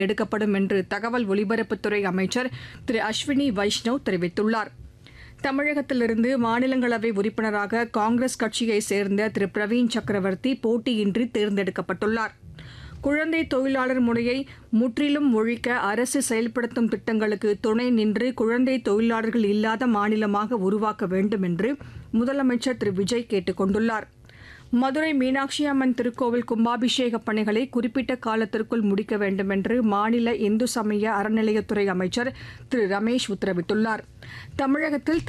எடுக்கப்படும் என்று தகவல் ஒலிபரப்புத்துறை அமைச்சர் திரு அஸ்வினி வைஷ்ணவ் தெரிவித்துள்ளார் தமிழகத்திலிருந்து மாநிலங்களவை உறுப்பினராக காங்கிரஸ் கட்சியைச் சேர்ந்த திரு பிரவீன் சக்கரவர்த்தி போட்டியின்றி தேர்ந்தெடுக்கப்பட்டுள்ளார் குழந்தை தொழிலாளர் முறையை முற்றிலும் ஒழிக்க அரசு செயல்படுத்தும் திட்டங்களுக்கு துணை நின்று குழந்தை தொழிலாளர்கள் இல்லாத மாநிலமாக உருவாக்க வேண்டும் என்று முதலமைச்சர் திரு விஜய் கேட்டுக் கொண்டுள்ளார் மதுரை மீனாட்சி அம்மன் திருக்கோவில் கும்பாபிஷேக பணிகளை குறிப்பிட்ட காலத்திற்குள் முடிக்க வேண்டும் என்று மாநில இந்து சமய அறநிலையத்துறை அமைச்சர் திரு ரமேஷ் உத்தரவிட்டுள்ளார் தமிழகத்தில்